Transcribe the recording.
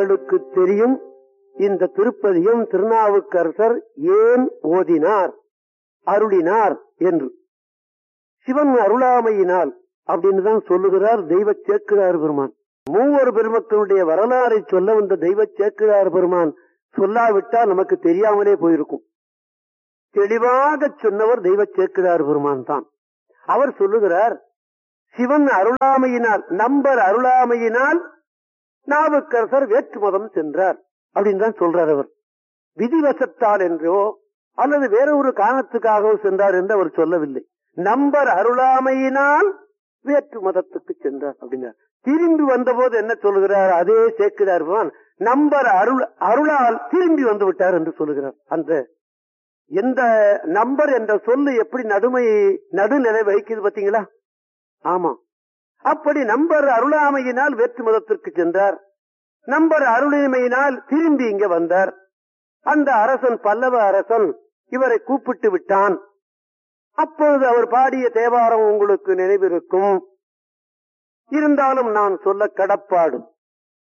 உங்களுக்கு தெரியும் இந்த திருப்பதியும் திருநாவுக்கரசர் ஏன் ஓதினார் அருளினார் என்று சிவன் அருளாமையினால் அப்படின்னு தான் சொல்லுகிறார் தெய்வ சேக்கிழார் பெருமான் மூவர் பெருமக்களுடைய வரலாறை சொல்ல வந்த தெய்வ சேக்கிழார் பெருமான் சொல்லாவிட்டால் நமக்கு தெரியாமலே போயிருக்கும் தெளிவாக சொன்னவர் தெய்வ சேக்கிழார் பெருமான் தான் அவர் சொல்லுகிறார் சிவன் அருளாமையினால் நம்பர் அருளாமையினால் நாவுக்கரசர் வேற்று மதம் சென்றார் அப்படின்னு தான் சொல்றார் அவர் விதிவசத்தால் என்றோ அல்லது வேற ஒரு காரணத்துக்காகவோ சென்றார் என்று அவர் சொல்லவில்லை நம்பர் அருளாமையினால் வேற்று மதத்துக்கு சென்றார் அப்படின்னார் திரும்பி வந்தபோது என்ன சொல்லுகிறார் அதே சேர்க்கிறார் நம்பர் அருள் அருளால் திரும்பி வந்து விட்டார் என்று சொல்லுகிறார் அந்த எந்த நம்பர் என்ற சொல்லு எப்படி நடுமை நடுநிலை வகிக்குது பாத்தீங்களா ஆமா அப்படி நம்பர் அருளாமையினால் வேற்று மதத்திற்கு சென்றார் நம்பர் அருளிமையினால் திரும்பி இங்க வந்தார் அந்த அரசன் பல்லவ அரசன் இவரை கூப்பிட்டு விட்டான் அப்பொழுது அவர் பாடிய தேவாரம் உங்களுக்கு நினைவிருக்கும் இருந்தாலும் நான் சொல்ல கடப்பாடு